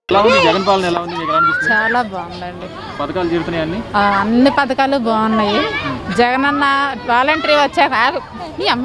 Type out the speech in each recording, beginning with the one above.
ఎలా ఉంది జగన్ పాలన ఎలా ఉంది మీకు ఎలా అనిపిస్తుంది చాలా బాగుందండి పథకాలు చేరుతున్నాయి అన్ని ఆ, అన్ని పథకాలు బాగున్నాయి జగనన్న వాలంటరీ వచ్చాక ఆగు. ఈ అమ్మ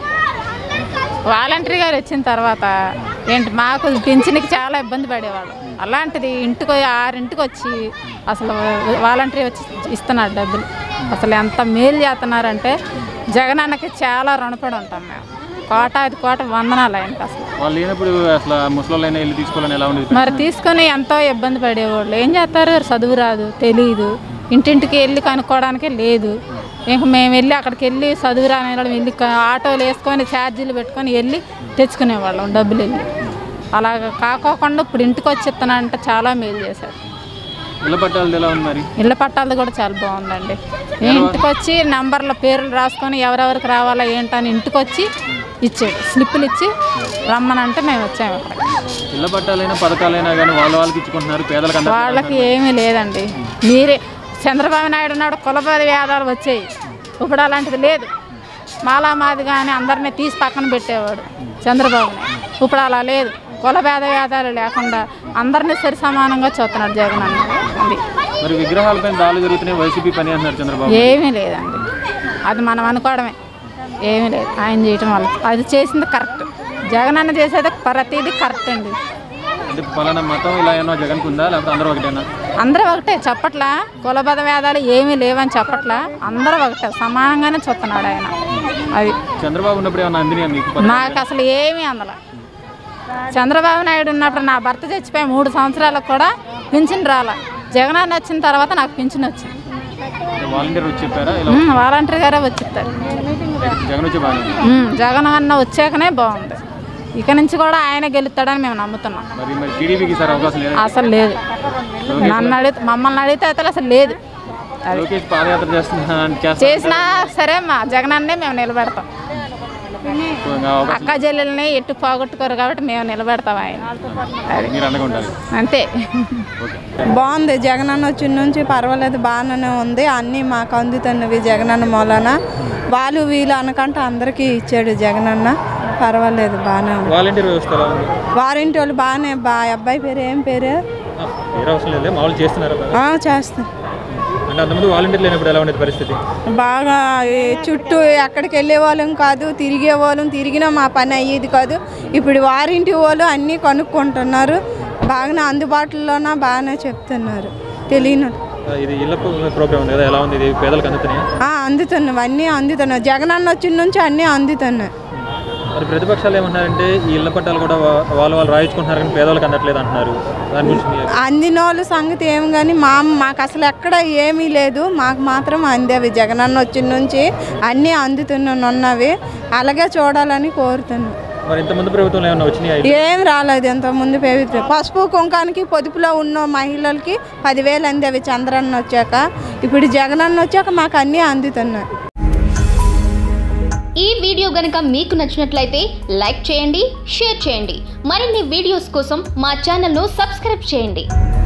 వాలంటరీ గారు వచ్చిన తర్వాత ఏంటి మాకు పింఛన్కి చాలా ఇబ్బంది పడేవాళ్ళు అలాంటిది ఇంటికి ఆరింటికి వచ్చి అసలు వాలంటరీ వచ్చి ఇస్తున్నాడు డబ్బులు అసలు ఎంత మేలు చేస్తున్నారంటే జగనన్నకి చాలా రుణపడి ఉంటాం మేము కోటాది కోట వందనాలు ఆయనకి అసలు వాళ్ళు లేనప్పుడు అసలు ముసలి వెళ్ళి తీసుకోవాలని ఎలా ఉండేది మరి తీసుకొని ఎంతో ఇబ్బంది పడేవాళ్ళు ఏం చేస్తారు చదువు రాదు తెలియదు ఇంటింటికి వెళ్ళి కనుక్కోవడానికి లేదు ఇంక మేము వెళ్ళి అక్కడికి వెళ్ళి చదువు రాని వాళ్ళం వెళ్ళి క- ఆటోలు వేసుకొని ఛార్జీలు పెట్టుకొని వెళ్ళి తెచ్చుకునేవాళ్ళం డబ్బులు వెళ్ళి అలాగ కాకోకుండా ఇప్పుడు ఇంటికి వచ్చి ఇస్తానంటే చాలా మేలు చేశారు ఇళ్ళ పట్టాలు ఎలా ఉంది మరి ఇళ్ళ పట్టాలది కూడా చాలా బాగుందండి ఇంటికి వచ్చి నంబర్ల పేర్లు రాసుకొని ఎవరెవరికి రావాలా ఏంటని ఇంటికి వచ్చి ఇచ్చాడు స్లిప్పులు ఇచ్చి రమ్మనంటే మేము వచ్చాము అక్కడికి ఇళ్ళ పట్టాలైనా పథకాలైనా కానీ వాళ్ళ వాళ్ళకి ఇచ్చుకుంటున్నారు పేదలకు అందరికీ వాళ్ళకి ఏమీ లేదండి మీరే చంద్రబాబు నాయుడు నాడు కులపది వేదాలు వచ్చాయి ఇప్పుడు అలాంటిది లేదు మాలా మాది కానీ అందరినీ తీసి పక్కన పెట్టేవాడు చంద్రబాబు నాయుడు ఇప్పుడు అలా లేదు కుల భేద వేదాలు లేకుండా అందరినీ సరి సమానంగా చూస్తున్నాడు జగన్ అన్న అది మరి విగ్రహాలపైన దాడులు జరుగుతున్నాయి వైసీపీ పని అంటున్నారు చంద్రబాబు ఏమీ లేదండి అది మనం అనుకోవడమే ఏమీ లేదు ఆయన చేయటం వల్ల అది చేసింది కరెక్ట్ జగన్ అన్న చేసేది ప్రతిదీ కరెక్ట్ అండి అంటే పలానా మతం ఇలా ఏమన్నా జగన్కు ఉందా లేకపోతే అందరూ ఒకటేనా అందరూ ఒకటే చెప్పట్లా కులబద వేదాలు ఏమీ లేవని చెప్పట్లా అందరూ ఒకటే సమానంగానే చూస్తున్నాడు ఆయన అది చంద్రబాబు ఉన్నప్పుడు ఏమన్నా అందినాయా మీకు నాకు అసలు ఏమీ అందల చంద్రబాబు నాయుడు ఉన్నప్పుడు నా భర్త చచ్చిపోయి మూడు సంవత్సరాలకు కూడా పింఛన్ రాల జగనన్న వచ్చిన తర్వాత నాకు పింఛన్ వచ్చింది వాలంటీర్ వచ్చి చెప్పారా ఇలా ఉమ్, వాలంటీర్ గారే వచ్చిస్తారు జగన్ వచ్చి బాగా ఉమ్, జగన్ అన్న వచ్చాకనే బాగుంది ఇక నుంచి కూడా ఆయన గెలుస్తాడని మేము నమ్ముతున్నాం మరి మరి టీడీపీకి సార్ అవకాశం లేదు అసలు లేదు నన్ను అడిగితే మమ్మల్ని అడిగితే అయితే అసలు లేదు అది లోకేష్ పాదయాత్ర చేస్తున్నా చేస్తా చేసినా సరే మా జగనన్నే మేము నిలబెడతాం ఇంకా అవకాశం అక్క చెల్లెల్ని ఎట్టు పోగొట్టుకోరు కాబట్టి మేము నిలబెడతాం ఆయన అది మీరు అండగా ఉండాలి అంతే ఓకే బాగుంది జగనన్న వచ్చిన నుంచి పర్వాలేదు బాగానే ఉంది అన్నీ మాకు అందుతున్నవి జగనన్న మూలన వాళ్ళు వీళ్ళు అనకంటే అందరికీ ఇచ్చాడు జగనన్న పర్వాలేదు బాగానే ఉంది వాలంటీర్ వ్యవస్థ ఎలా ఉంది వారింటి వాళ్ళు బాగానే బా అబ్బాయి పేరు ఏం పేరు ఆ, వేరే అవసరం లేదు మామూలు చేస్తున్నారు ఆ, చేస్తాం అంటే అంతమంది వాలంటీర్ లేనప్పుడు ఎలా ఉండేది పరిస్థితి బాగా ఈ చుట్టూ ఎక్కడికి వెళ్ళే వాళ్ళం కాదు తిరిగే వాళ్ళం తిరిగినా మా పని అయ్యేది కాదు ఇప్పుడు వారింటి వాళ్ళు అన్నీ కొనుక్కుంటున్నారు బాగానే అందుబాటులోన బాగానే చెప్తున్నారు తెలియని ఆ, ఇది ఇళ్ళ ప్రోగ్రామ్ ఉంది కదా ఎలా ఉంది ఇది పేదలకు అందుతున్నాయి ఆ, అందుతున్నాయి అన్నీ అందుతున్నాయి జగనన్న వచ్చిన నుంచి అన్నీ అందుతున్నాయి మరి ప్రతిపక్షాలు ఏమంటున్నారంటే ఈ ఇళ్ల పట్టాలు కూడా వా- వాళ్ళు వాళ్ళు రాయించుకుంటున్నారు కానీ పేదలకు అందట్లేదు అంటున్నారు దాని గురించి మీ అందిన వాళ్ళ సంగతి ఏం కానీ మా మాకు అసలు ఎక్కడ ఏమీ లేదు మాకు మాత్రం అందేవి జగనన్న వచ్చిన నుంచి అన్నీ అందుతున్నవి అలాగే చూడాలని కోరుతున్నాం మరి ఇంతమంది ప్రభుత్వంలో ఏమన్నా వచ్చినాయి ఏం రాలేదు ఇంతకుముందు ప్రభుత్వం పసుపు కుంకానికి పొదుపులో ఉన్న మహిళలకి పదివేలు అందేవి చంద్రన్న వచ్చాక ఇప్పుడు జగనన్న వచ్చాక మాకు అన్నీ అందుతున్నాయి ఈ వీడియో గనుక మీకు నచ్చినట్లయితే లైక్ చేయండి షేర్ చేయండి మరిన్ని వీడియోస్ కోసం మా ఛానల్ను సబ్స్క్రైబ్ చేయండి